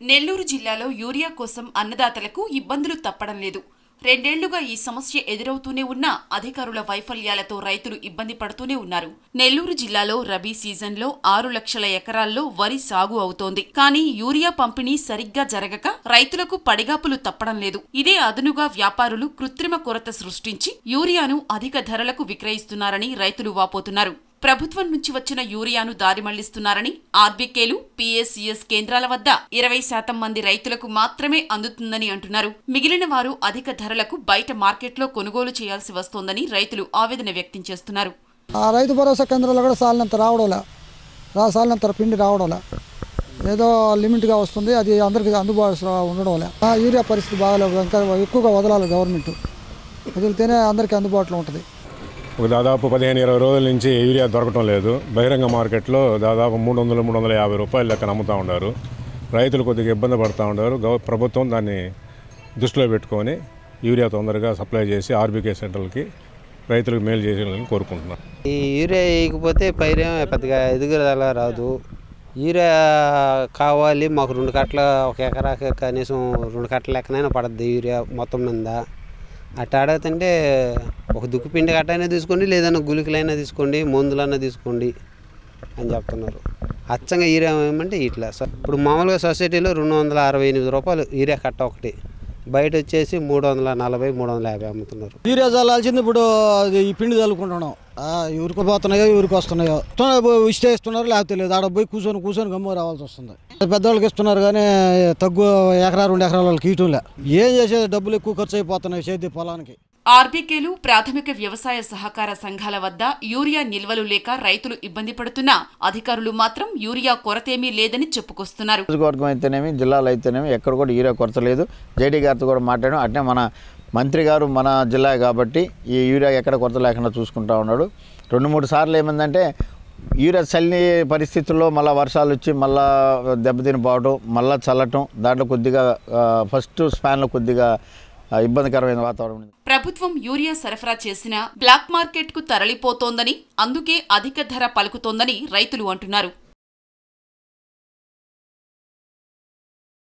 నెల్లూరు జిల్లాలో యూరియా కోసం అన్నదాతలకు ఇబ్బందులు తప్పడం లేదు రెండేళ్లుగా ఈ సమస్య ఎదురవుతూనే ఉన్నా అధికారుల వైఫల్యాలతో రైతులు ఇబ్బంది పడుతూనే ఉన్నారు నెల్లూరు జిల్లాలో రబీ సీజన్లో ఆరు లక్షల ఎకరాల్లో వరి సాగు అవుతోంది కానీ యూరియా పంపిణీ సరిగ్గా జరగక రైతులకు పడిగాపులు తప్పడం లేదు ఇదే అదునుగా వ్యాపారులు కృత్రిమ కొరత సృష్టించి యూరియాను అధిక ధరలకు విక్రయిస్తున్నారని రైతులు వాపోతున్నారు ప్రభుత్వం నుంచి వచ్చిన యూరియాను దారి మళ్లిస్తున్నారని ఆర్బీకేలు పీఎస్సీఎస్ కేంద్రాల వద్ద ఇరవై శాతం మంది రైతులకు మాత్రమే అందుతుందని అంటున్నారు మిగిలిన వారు అధిక ధరలకు బయట మార్కెట్లో కొనుగోలు చేయాల్సి వస్తోందని రైతులు ఆవేదన వ్యక్తం చేస్తున్నారు ఆ రైతు భరోసా కేంద్రాల్లో కూడా సాలినంత రావడంలే రా సాలినంత పిండి రావడంలే ఏదో లిమిట్గా వస్తుంది అది అందరికీ అందుబాటులో ఉండడంలే ఆ యూరియా పరిస్థితి బాగాలేదు ఇంకా ఎక్కువగా వదలాలి గవర్నమెంట్ వదిలితేనే అందరికీ అందుబాటులో ఉంటుంది ఒక దాదాపు పదిహేను ఇరవై రోజుల నుంచి యూరియా దొరకటం లేదు బహిరంగ మార్కెట్లో దాదాపు మూడు వందలు మూడు వందల యాభై రూపాయలు లెక్కన అమ్ముతూ ఉన్నారు రైతులు కొద్దిగా ఇబ్బంది పడుతూ ఉన్నారు గవ ప్రభుత్వం దాన్ని దృష్టిలో పెట్టుకొని యూరియా తొందరగా సప్లై చేసి ఆర్బీకే సెంటర్లకి రైతులకు మేలు చేయాలని కోరుకుంటున్నాను ఈ యూరియా వేయకపోతే పైరేం పెద్దగా ఎదుగుదల రాదు యూరియా కావాలి మాకు రెండు కట్టల ఒక ఎకరాకి కనీసం రెండు కట్టల లెక్కనైనా పడుద్ది యూరియా మొత్తం మీద అట్ట అడుగుతుంటే ఒక దుక్కు పిండి కట్టైనా తీసుకోండి లేదన్నా గుళికలైనా తీసుకోండి మందులైనా తీసుకోండి అని చెప్తున్నారు అచ్చంగా యూరియా ఏమంటే ఇట్లా సో ఇప్పుడు మామూలుగా సొసైటీలో రెండు వందల అరవై ఎనిమిది రూపాయలు యూరియా కట్ట ఒకటి బయట వచ్చేసి మూడు వందల నలభై మూడు వందల యాభై అమ్ముతున్నారు యూరియా చల్లాల్సింది ఇప్పుడు అది ఈ పిండి చల్లుకుంటున్నాం ఆ, ఎవరికి పోతున్నాయో ఎవరికి వస్తున్నాయో ఇస్తున్నారు, పో- ఇస్తే ఇస్తున్నారు లేకపోతే లేదు ఆడ పోయి కూర్చొని కూర్చొని గమ్మ రావాల్సి వస్తుంది పెద్దవాళ్ళకి ఇస్తున్నారు కానీ తగ్గు ఎకరా రెండు ఎకరాల వాళ్ళకి ఇయటంలే ఏం చేసేది డబ్బులు ఎక్కువ ఖర్చు అయిపోతున్నాయి సేద్య పొలానికి ఆర్బీకేలు ప్రాథమిక వ్యవసాయ సహకార సంఘాల వద్ద యూరియా నిల్వలు లేక రైతులు ఇబ్బంది పడుతున్నా అధికారులు మాత్రం యూరియా కొరతేమీ లేదని చెప్పుకొస్తున్నారు నియోజకవర్గం అయితేనేమి జిల్లాలో అయితేనేమి ఎక్కడ కూడా యూరియా కొరత లేదు జేడీ గారితో కూడా మాట్లాడాం అట్నే మన మంత్రి గారు మన జిల్లా కాబట్టి ఈ యూరియా ఎక్కడ కొరత లేకుండా చూసుకుంటా ఉన్నాడు రెండు మూడు సార్లు ఏమైందంటే యూరియా చల్లని పరిస్థితుల్లో మళ్ళీ వర్షాలు వచ్చి మళ్ళా దెబ్బతిని పోవడం మళ్ళీ చల్లటం దాంట్లో కొద్దిగా ఆ, ఫస్ట్ స్పాన్లో కొద్దిగా ఆ, ఇబ్బందికరమైన వాతావరణం ఉంది ప్రభుత్వం యూరియా సరఫరా చేసినా బ్లాక్ మార్కెట్కు తరలిపోతోందని అందుకే అధిక ధర పలుకుతోందని రైతులు అంటున్నారు